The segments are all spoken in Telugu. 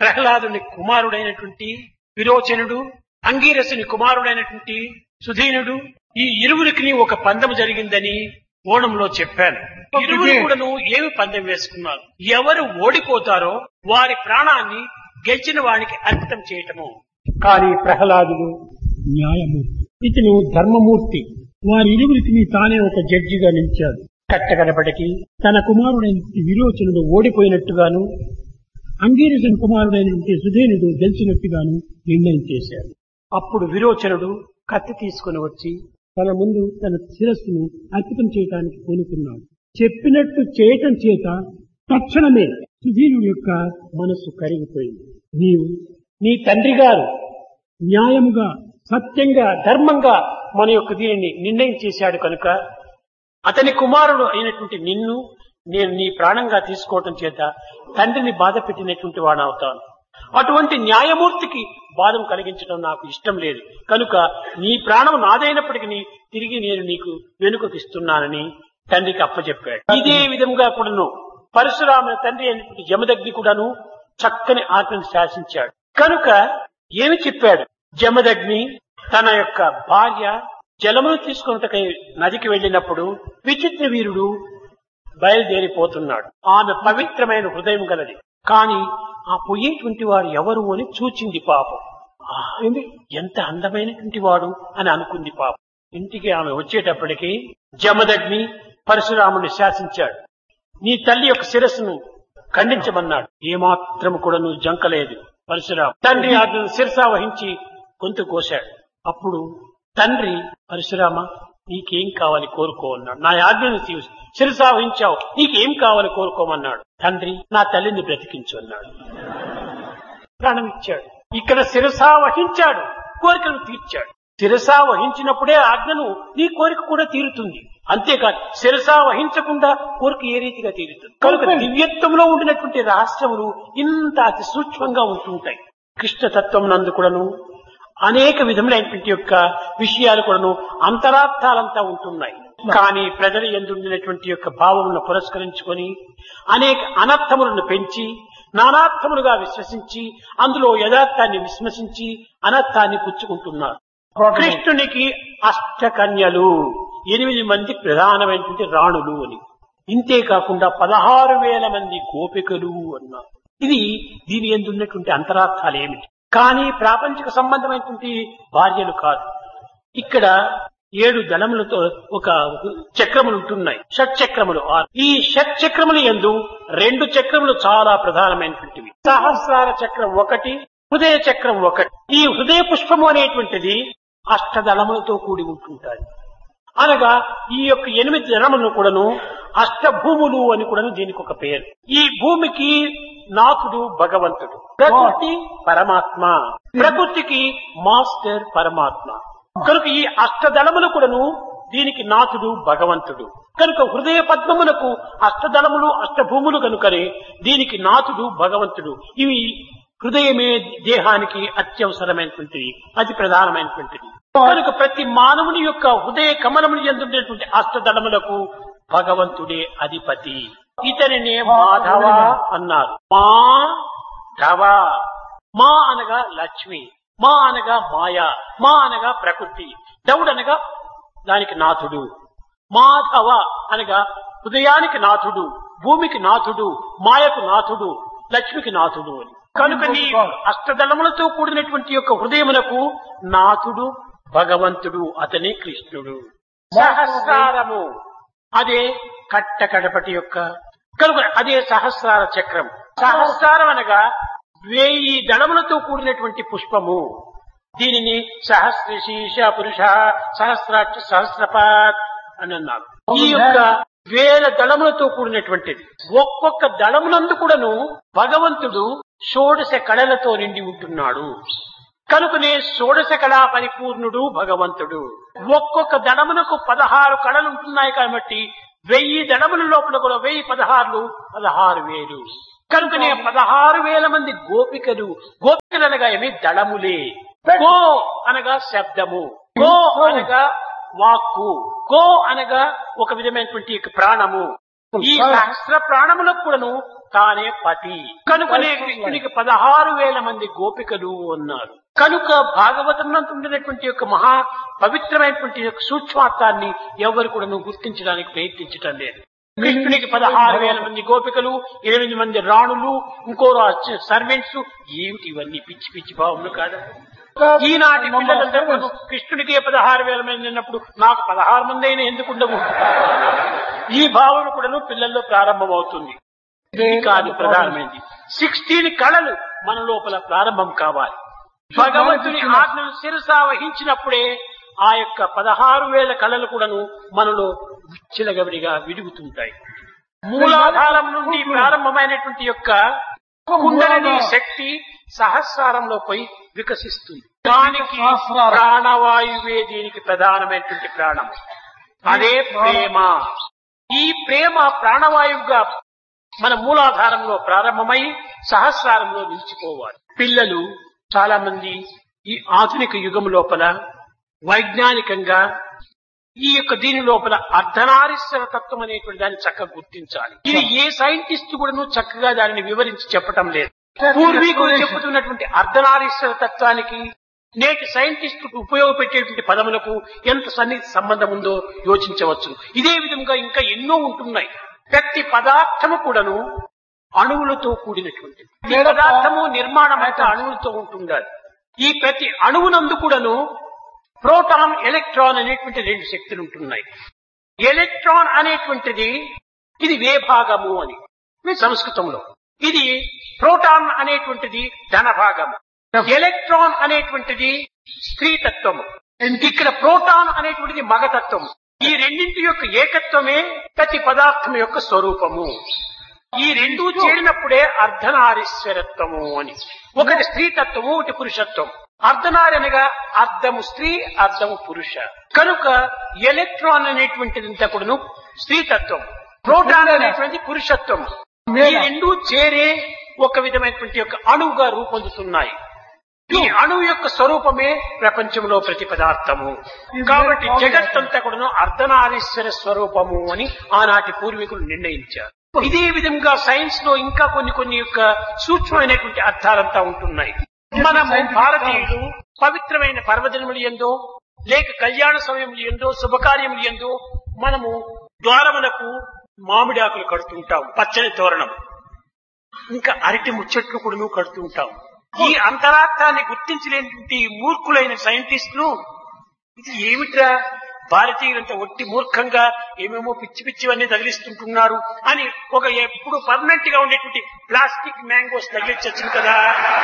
ప్రహ్లాదుని కుమారుడైనటువంటి విరోచనుడు అంగీరసుని కుమారుడైనటువంటి సుధీనుడు ఈ ఇరువురికి ఒక పందెం జరిగిందని ఓణంలో చెప్పాను ఇరువురు కూడాను ఏమి పందెం వేసుకున్నారు ఎవరు ఓడిపోతారో వారి ప్రాణాన్ని గెలిచిన వానికి అర్పితం చేయటము కానీ ప్రహ్లాదుడు న్యాయమూర్తి ఇతను ధర్మమూర్తి వారి ఇరువురికి తానే ఒక జడ్జిగా నిలిచాడు కట్టకడపటికి తన కుమారుడైన విరోచనుడు ఓడిపోయినట్టుగాను అంగీరసుని కుమారుడైనటువంటి సుధేనుడు గెలిచినట్టుగాను నిర్ణయం చేశాడు అప్పుడు విరోచనుడు కత్తి తీసుకుని వచ్చి తన ముందు తన శిరస్సును అర్పితం చేయటానికి కోనుకున్నాడు చెప్పినట్టు చేయటం చేత తక్షణమే సుధీనుడి యొక్క మనస్సు కరిగిపోయింది నీవు నీ తండ్రి గారు న్యాయముగా సత్యంగా ధర్మంగా మన యొక్క దీనిని నిర్ణయం చేశాడు కనుక అతని కుమారుడు అయినటువంటి నిన్ను నేను నీ ప్రాణంగా తీసుకోవటం చేత తండ్రిని బాధ పెట్టినటువంటి వాడు అవుతాను అటువంటి న్యాయమూర్తికి బాధం కలిగించడం నాకు ఇష్టం లేదు కనుక నీ ప్రాణం నాదైనప్పటికీ తిరిగి నేను నీకు వెనుకకిస్తున్నానని తండ్రికి అప్పచెప్పాడు ఇదే విధంగా కూడాను పరశురాముని తండ్రి అయినటువంటి జమదగ్ని కూడాను చక్కని ఆత్మను శాసించాడు కనుక ఏమి చెప్పాడు జమదగ్ని తన యొక్క భార్య జలమును తీసుకున్నటకై నదికి వెళ్ళినప్పుడు విచిత్ర వీరుడు బయలుదేరిపోతున్నాడు ఆమె పవిత్రమైన హృదయం గలది కాని ఆ పోయేటువంటి వాడు ఎవరు అని చూచింది పాపం ఆ, ఏంది? ఎంత అందమైనటువంటి వాడు అని అనుకుంది పాపం ఇంటికి ఆమె వచ్చేటప్పటికి జమదగ్ని పరశురాముని శాసించాడు నీ తల్లి యొక్క శిరస్సును ఖండించమన్నాడు ఏమాత్రం కూడా నువ్వు జంకలేదు పరశురాము తండ్రి ఆజ్ఞను శిరసా వహించి గొంతు కోశాడు అప్పుడు తండ్రి పరశురామ నీకేం కావాలి కోరుకో అన్నాడు నా ఆజ్ఞను తీ- శిరసా వహించావు నీకేం కావాలి కోరుకోమన్నాడు తండ్రి నా తల్లిని బ్రతికించు అన్నాడు ప్రాణం ఇచ్చాడు ఇక్కడ శిరసా వహించాడు కోరికను తీర్చాడు శిరసా వహించినప్పుడే ఆజ్ఞను నీ కోరిక కూడా తీరుతుంది అంతేకాదు శిరసా వహించకుండా కోరిక ఏ రీతిగా తీరుతుంది కనుక దివ్యత్వంలో ఉండినటువంటి రహస్యములు ఇంత అతి సూక్ష్మంగా ఉంటుంటాయి కృష్ణతత్వం నందు కూడాను అనేక విధములైనటువంటి యొక్క విషయాలు కూడాను అంతరార్థాలంతా ఉంటున్నాయి కానీ ప్రజల ఎందుండినటువంటి యొక్క భావములను పురస్కరించుకొని అనేక అనర్థములను పెంచి నానార్థములుగా విశ్వసించి అందులో యథార్థాన్ని విశ్వసించి అనర్థాన్ని పుచ్చుకుంటున్నారు కృష్ణునికి అష్టకన్యలు ఎనిమిది మంది ప్రధానమైనటువంటి రాణులు అని ఇంతే కాకుండా పదహారు వేల మంది గోపికలు అన్నారు ఇది దీని ఎందున్నటువంటి అంతరార్థాలు ఏమిటి కానీ ప్రాపంచిక సంబంధమైనటువంటి భార్యలు కాదు ఇక్కడ ఏడు దళములతో ఒక చక్రములు ఉంటున్నాయి షట్ చక్రములు ఆరు. ఈ షట్ చక్రములు ఎందు రెండు చక్రములు చాలా ప్రధానమైనటువంటివి సహస్రార చక్రం ఒకటి హృదయ చక్రం ఒకటి ఈ హృదయ పుష్పము అనేటువంటిది అష్టదళములతో కూడి ఉంటుంటాయి అనగా ఈ యొక్క ఎనిమిది జనములను కూడాను అష్టభూములు అని కూడాను దీనికి ఒక పేరు ఈ భూమికి నాథుడు భగవంతుడు ప్రకృతి పరమాత్మ ప్రకృతికి మాస్టర్ పరమాత్మ కనుక ఈ అష్టదళములు కూడాను దీనికి నాథుడు భగవంతుడు కనుక హృదయ పద్మములకు అష్టదళములు అష్టభూములు కనుకనే దీనికి నాథుడు భగవంతుడు ఇవి హృదయమే దేహానికి అత్యవసరమైనటువంటిది అతి ప్రధానమైనటువంటిది కనుక ప్రతి మానవుని యొక్క హృదయ కమలములు ఎందుండేటువంటి అష్టదళములకు భగవంతుడే అధిపతి ఇతనినే మాధవ అన్నారు మా ధవ మా అనగా లక్ష్మి మా అనగా మాయ మా అనగా ప్రకృతి దౌడనగా దానికి నాథుడు మాధవ అనగా హృదయానికి నాథుడు భూమికి నాథుడు మాయకు నాథుడు లక్ష్మికి నాథుడు అని కనుక నీ అష్టదళములతో కూడినటువంటి యొక్క హృదయమునకు నాథుడు భగవంతుడు అతనే కృష్ణుడు సహస్రారము అదే కట్ట కడపటి యొక్క కనుక అదే సహస్రార చక్రం సహస్రారం అనగా వేయి దళములతో కూడినటువంటి పుష్పము దీనిని సహస్రశీష పురుష సహస్రాక్ష సహస్రపాత్ అని అన్నారు ఈ యొక్క వేల దళములతో కూడినటువంటిది ఒక్కొక్క దళమునందు కూడాను భగవంతుడు షోడశ కళలతో నిండి ఉంటున్నాడు కనుకనే షోడశ కళా పరిపూర్ణుడు భగవంతుడు ఒక్కొక్క దళమునకు పదహారు కళలు ఉంటున్నాయి కాబట్టి వెయ్యి దళముల లోపల కూడా వెయ్యి పదహారులు పదహారు వేలు కనుకనే పదహారు వేల మంది గోపికలు గోపికలు అనగా ఏమి దళములే గో అనగా శబ్దము గో అనగా వాక్కు గో అనగా ఒక విధమైనటువంటి ప్రాణము ఈ సహస్ర ప్రాణములకు కూడాను తానే పతి కనుకనే కృష్ణునికి పదహారు వేల మంది గోపికలు ఉన్నారు కనుక భాగవతం ఉండినటువంటి యొక్క మహా పవిత్రమైనటువంటి యొక్క సూక్ష్మార్థాన్ని ఎవరు కూడా నువ్వు గుర్తించడానికి ప్రయత్నించటం లేదు కృష్ణునికి పదహారు వేల మంది గోపికలు ఎనిమిది మంది రాణులు ఇంకో సర్వెంట్స్ ఏమిటి ఇవన్నీ పిచ్చి పిచ్చి భావములు కాదా ఈనాటి పిల్లలందరూ కృష్ణుడికి పదహారు వేల మంది ఉన్నప్పుడు నాకు పదహారు మంది అయినా ఎందుకు ఉండవు ఈ భావన కూడాను పిల్లల్లో ప్రారంభమవుతుంది ఇది కాదు ప్రధానమైనది సిక్స్టీన్ కళలు మన లోపల ప్రారంభం కావాలి భగవంతుని ఆజ్ఞను శిరసా వహించినప్పుడే ఆ యొక్క పదహారు వేల కళలు కూడాను మనలో విచ్చలగవిడిగా విడుగుతుంటాయి మూలాధారం నుండి ప్రారంభమైనటువంటి యొక్క కుండలిని శక్తి సహస్రారంలో పోయి వికసిస్తుంది దానికి ప్రాణవాయువే దీనికి ప్రధానమైనటువంటి ప్రాణం అదే ప్రేమ ఈ ప్రేమ ప్రాణవాయువుగా మన మూలాధారంలో ప్రారంభమై సహస్రారంలో నిలిచిపోవాలి పిల్లలు చాలా మంది ఈ ఆధునిక యుగం లోపల వైజ్ఞానికంగా ఈ యొక్క దీని లోపల అర్ధనారీశ్వర తత్వం అనేటువంటి దాన్ని చక్కగా గుర్తించాలి ఇది ఏ సైంటిస్ట్ కూడా చక్కగా దానిని వివరించి చెప్పటం లేదు పూర్వీకులు చెప్పుతున్నటువంటి అర్ధనారీశ్వర తత్వానికి నేటి సైంటిస్టుకు ఉపయోగపెట్టేటువంటి పదములకు ఎంత సన్నిహిత సంబంధం ఉందో యోచించవచ్చు ఇదే విధంగా ఇంకా ఎన్నో ఉంటున్నాయి ప్రతి పదార్థము కూడాను అణువులతో కూడినటువంటి ఈ పదార్థము నిర్మాణం అయితే అణువులతో ఉంటుండాలి ఈ ప్రతి అణువునందు కూడాను ప్రోటాన్ ఎలక్ట్రాన్ అనేటువంటి రెండు శక్తులు ఉంటున్నాయి ఎలక్ట్రాన్ అనేటువంటిది ఇది వేభాగము అని సంస్కృతంలో ఇది ప్రోటాన్ అనేటువంటిది ధనభాగము ఎలక్ట్రాన్ అనేటువంటిది స్త్రీతత్వము ఇక్కడ ప్రోటాన్ అనేటువంటిది మగతత్వము ఈ రెండింటి యొక్క ఏకత్వమే ప్రతి పదార్థం యొక్క స్వరూపము ఈ రెండూ చేరినప్పుడే అర్ధనారీశ్వరత్వము అని ఒకటి స్త్రీతత్వము ఒకటి పురుషత్వం అర్ధనారి అనగా అర్ధము స్త్రీ అర్ధము పురుష కనుక ఎలక్ట్రాన్ అనేటువంటిది కూడాను స్త్రీతత్వం ప్రోటాన్ అనేటువంటి పురుషత్వం ఈ రెండు చేరే ఒక విధమైనటువంటి యొక్క అణువుగా రూపొందుతున్నాయి ఈ అణువు యొక్క స్వరూపమే ప్రపంచంలో ప్రతి పదార్థము కాబట్టి జగత్తంతా కూడాను అర్ధనారీశ్వర స్వరూపము అని ఆనాటి పూర్వీకులు నిర్ణయించారు ఇదే విధంగా సైన్స్ లో ఇంకా కొన్ని కొన్ని యొక్క సూక్ష్మమైనటువంటి అర్థాలంతా ఉంటున్నాయి మనము భారతీయులు పవిత్రమైన పర్వదినములు ఎందో లేక కళ్యాణ సమయములు ఎందో శుభకార్యములు ఎందో మనము ద్వారములకు మామిడి ఆకులు కడుతుంటాం పచ్చని తోరణం ఇంకా అరటి ముచ్చట్లు కూడా కడుతూ ఉంటాం ఈ అంతరార్థాన్ని గుర్తించలేనటువంటి మూర్ఖులైన సైంటిస్టులు ఇది ఏమిట్రా భారతీయులంతా ఒట్టి మూర్ఖంగా ఏమేమో పిచ్చి పిచ్చివన్నీ తగిలిస్తుంటున్నారు అని ఒక ఎప్పుడు పర్మనెంట్ గా ఉండేటువంటి ప్లాస్టిక్ మ్యాంగోస్ తగిలించచ్చు కదా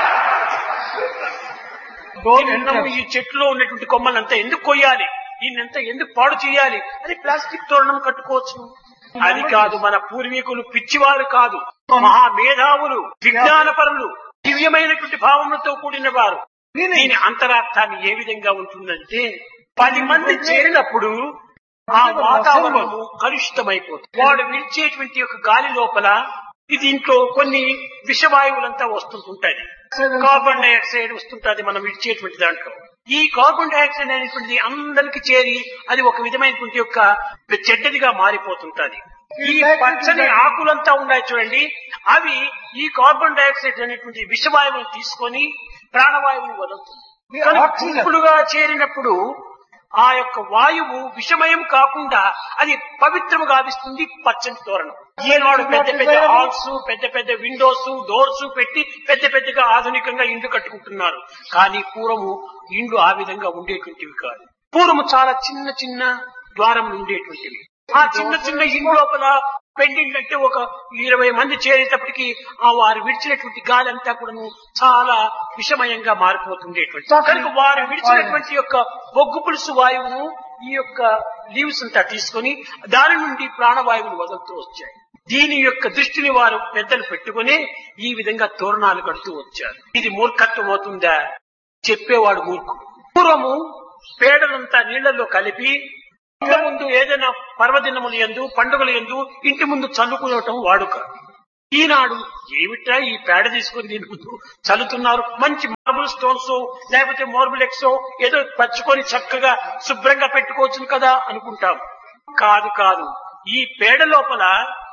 నిన్నము ఈ చెట్టులో ఉన్నటువంటి కొమ్మలంతా ఎందుకు కొయ్యాలి దీన్నంతా ఎందుకు పాడు చేయాలి అని ప్లాస్టిక్ తోరణం కట్టుకోవచ్చు అది కాదు మన పూర్వీకులు పిచ్చివారు కాదు మహా మేధావులు విజ్ఞానపరులు దివ్యమైనటువంటి భావములతో కూడిన వారు దీని అంతరార్థాన్ని ఏ విధంగా ఉంటుందంటే పది మంది చేరినప్పుడు ఆ వాతావరణము కలుషితమైపోతుంది వాడు విడిచేటువంటి యొక్క గాలి లోపల దీంట్లో కొన్ని విషవాయువులంతా వస్తుంటుంటాయి కార్బన్ డైఆక్సైడ్ వస్తుంటది మనం విడిచేటువంటి దాంట్లో ఈ కార్బన్ డైఆక్సైడ్ అనేటువంటిది అందరికి చేరి అది ఒక విధమైనటువంటి యొక్క చెడ్డదిగా మారిపోతుంటది ఈ పచ్చని ఆకులంతా ఉన్నాయి చూడండి అవి ఈ కార్బన్ డైఆక్సైడ్ అనేటువంటి విషవాయువును తీసుకొని ప్రాణవాయువుని వదులుతుంది కుంపులుగా చేరినప్పుడు ఆ యొక్క వాయువు విషమయం కాకుండా అది పవిత్రము గావిస్తుంది పచ్చని తోరణం ఈనాడు పెద్ద పెద్ద హాల్స్ పెద్ద పెద్ద విండోస్ డోర్స్ పెట్టి పెద్ద పెద్దగా ఆధునికంగా ఇండ్లు కట్టుకుంటున్నారు కానీ పూర్వము ఇండ్లు ఆ విధంగా ఉండేటువంటివి కాదు పూర్వము చాలా చిన్న చిన్న ద్వారములు ఉండేటువంటివి ఆ చిన్న చిన్న ఇంటి లోపల పెండింగ్ అంటే ఒక ఇరవై మంది చేరేటప్పటికి ఆ వారు విడిచినటువంటి గాలి అంతా కూడా చాలా విషమయంగా మారిపోతుండేటువంటి కనుక వారు విడిచినటువంటి యొక్క బొగ్గు పులుసు వాయువును ఈ యొక్క లీవ్స్ అంతా తీసుకొని దాని నుండి ప్రాణవాయువులు వదులుతూ వచ్చాయి దీని యొక్క దృష్టిని వారు పెద్దలు పెట్టుకుని ఈ విధంగా తోరణాలు కడుతూ వచ్చారు ఇది మూర్ఖత్వం అవుతుందా చెప్పేవాడు మూర్ఖుడు పూర్వము పేడలంతా నీళ్లలో కలిపి ఇంత ముందు ఏదైనా పర్వదినములు ఎందు పండుగలు ఎందు ఇంటి ముందు చల్లుకునటం వాడుక ఈనాడు ఏమిటా ఈ పేడ తీసుకుని దీని ముందు చల్లుతున్నారు మంచి మార్బుల్ స్టోన్స్ లేకపోతే మార్బుల్ ఎక్సో ఏదో పచ్చుకొని చక్కగా శుభ్రంగా పెట్టుకోవచ్చు కదా అనుకుంటాం కాదు కాదు ఈ పేడ లోపల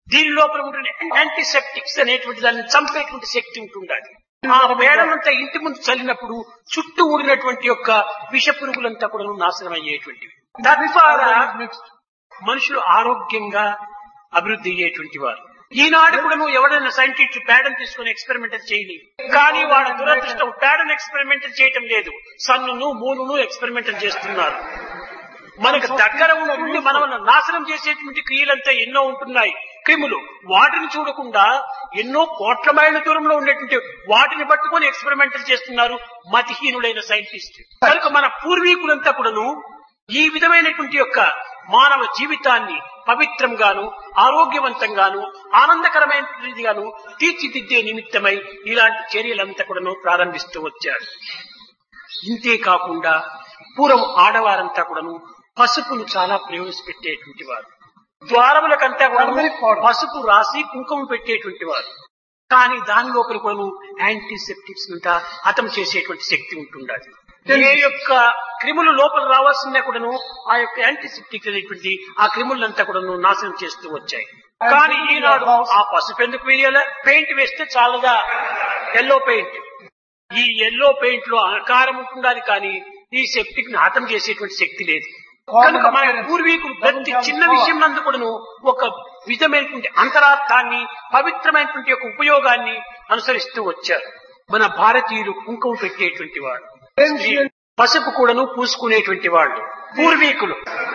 దీని లోపల ఉండే యాంటీసెప్టిక్స్ అనేటువంటి దాన్ని చంపేటువంటి శక్తి ఉంటుండాలి ఆ పేడనంతా ఇంటి ముందు చల్లినప్పుడు చుట్టూ ఊరినటువంటి యొక్క విష పురుగులంతా కూడా నాశనం అయ్యేటువంటివి తద్వారా మనుషులు ఆరోగ్యంగా అభివృద్ధి అయ్యేటువంటి వారు ఈనాడు కూడా నువ్వు ఎవరైనా సైంటిస్ట్ పేడను తీసుకుని ఎక్స్పెరిమెంటల్ చేయని కానీ వాళ్ళ దురదృష్టం పేడను ఎక్స్పెరిమెంటల్ చేయటం లేదు సన్నును మూనును ఎక్స్పెరిమెంటల్ చేస్తున్నారు మనకు దగ్గర ఉంటుండి మనల్ని నాశనం చేసేటువంటి క్రియలంతా ఎన్నో ఉంటున్నాయి క్రిములు వాటిని చూడకుండా ఎన్నో కోట్ల మైళ్ళ దూరంలో ఉండేటువంటి వాటిని పట్టుకొని ఎక్స్పెరిమెంటల్ చేస్తున్నారు మతిహీనుడైన సైంటిస్ట్ కనుక మన పూర్వీకులంతా కూడాను ఈ విధమైనటువంటి యొక్క మానవ జీవితాన్ని పవిత్రంగాను ఆరోగ్యవంతంగాను ఆనందకరమైనదిగాను తీర్చిదిద్దే నిమిత్తమై ఇలాంటి చర్యలంతా కూడాను ప్రారంభిస్తూ వచ్చారు ఇంతే కాకుండా పూర్వం ఆడవారంతా కూడాను పసుపును చాలా ప్రయోజపెట్టేటువంటి వారు ద్వారములకంతా కూడా పసుపు రాసి కుంకుమ పెట్టేటువంటి వారు కానీ దాని లోపల కూడా యాంటీసెప్టిక్స్ అంతా హతం చేసేటువంటి శక్తి ఉంటుండాలి ఏ యొక్క క్రిములు లోపల రావాల్సిందే కూడాను ఆ యొక్క యాంటీసెప్టిక్ అనేటువంటి ఆ క్రిములంతా కూడాను నాశనం చేస్తూ వచ్చాయి కానీ ఈనాడు ఆ పసుపు ఎందుకు వేయాలి పెయింట్ వేస్తే చాలదా ఎల్లో పెయింట్ ఈ ఎల్లో పెయింట్ లో ఆకారం ఉంటుండాలి కానీ ఈ సెప్టిక్ ని హతం చేసేటువంటి శక్తి లేదు కనుక మన పూర్వీకులు ప్రతి చిన్న విషయం నందు కూడాను ఒక విధమైనటువంటి అంతరార్థాన్ని పవిత్రమైనటువంటి యొక్క ఉపయోగాన్ని అనుసరిస్తూ వచ్చారు మన భారతీయులు కుంకుమ పెట్టేటువంటి వాడు పసుపు కూడాను పూసుకునేటువంటి వాళ్ళు పూర్వీకులు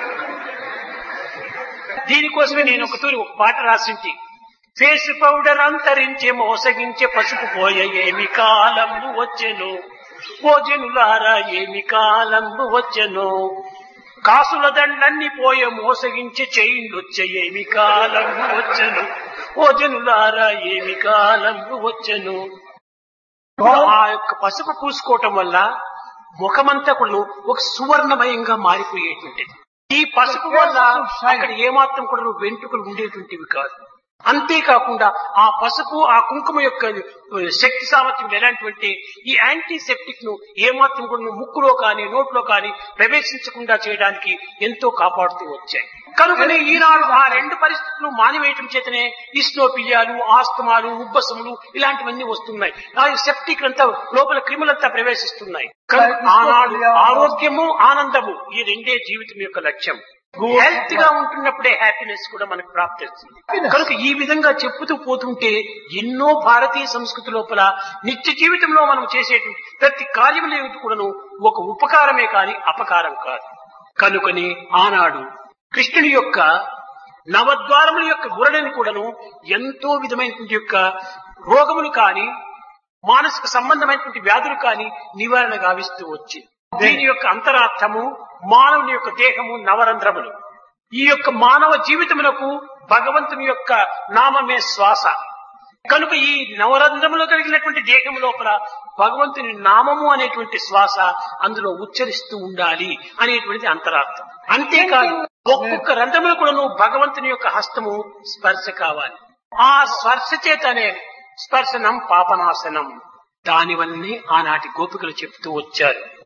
దీనికోసమే నేను ఒక తూరి ఒక పాట రాసింటి ఫేస్ పౌడర్ అంతరించే మోసగించే పసుపు పోయే ఏమి కాలంబు వచ్చెను భోజనులారా ఏమి కాలంబు వచ్చెను కాసుల దండ్లన్నీ పోయే మోసగించే చైన్లొచ్చే ఏమి కాలంబు వచ్చెను భోజనులారా ఏమి కాలంబు వచ్చెను ఆ యొక్క పసుపు పూసుకోవటం వల్ల ముఖమంతా కూడా ఒక సువర్ణమయంగా మారిపోయేటువంటిది ఈ పసుపు వల్ల అక్కడ ఏమాత్రం కూడా వెంట్రుకలు ఉండేటువంటివి కాదు అంతేకాకుండా ఆ పసుపు ఆ కుంకుమ యొక్క శక్తి సామర్థ్యం ఎలాంటివంటే ఈ యాంటీసెప్టిక్ ను ఏమాత్రం కూడా ముక్కులో కానీ నోట్లో కానీ ప్రవేశించకుండా చేయడానికి ఎంతో కాపాడుతూ వచ్చాయి కనుకనే ఈనాడు ఆ రెండు పరిస్థితులు మానివేయటం చేతనే ఇస్నోపియాలు ఆస్తమాలు ఉబ్బసములు ఇలాంటివన్నీ వస్తున్నాయి ఆ సెప్టిక్ అంతా లోపల క్రిములంతా ప్రవేశిస్తున్నాయి కనుక ఆనాడు ఆరోగ్యము ఆనందము ఈ రెండే జీవితం యొక్క లక్ష్యం హెల్త్ గా ఉంటున్నప్పుడే హ్యాపీనెస్ కూడా మనకు ప్రాప్తిస్తుంది కనుక ఈ విధంగా చెప్పుతూ పోతుంటే ఎన్నో భారతీయ సంస్కృతి లోపల నిత్య జీవితంలో మనం చేసేటువంటి ప్రతి కార్యములు కూడాను ఒక ఉపకారమే కాని అపకారం కాదు కనుకని ఆనాడు కృష్ణుని యొక్క నవద్వారముల యొక్క గురడని కూడాను ఎంతో విధమైనటువంటి యొక్క రోగములు కాని మానసిక సంబంధమైనటువంటి వ్యాధులు కాని నివారణ గావిస్తూ వచ్చింది దీని యొక్క అంతరార్థము మానవుని యొక్క దేహము నవరంధ్రములు ఈ యొక్క మానవ జీవితమునకు భగవంతుని యొక్క నామమే శ్వాస కనుక ఈ నవరంధ్రములో కలిగినటువంటి దేహం లోపల భగవంతుని నామము అనేటువంటి శ్వాస అందులో ఉచ్చరిస్తూ ఉండాలి అనేటువంటిది అంతరార్థం అంతేకాదు ఒక్కొక్క రంధ్రములు కూడాను భగవంతుని యొక్క హస్తము స్పర్శ కావాలి ఆ స్పర్శ చేతనే స్పర్శనం పాపనాశనం దానివల్లనే ఆనాటి గోపికలు చెప్తూ వచ్చారు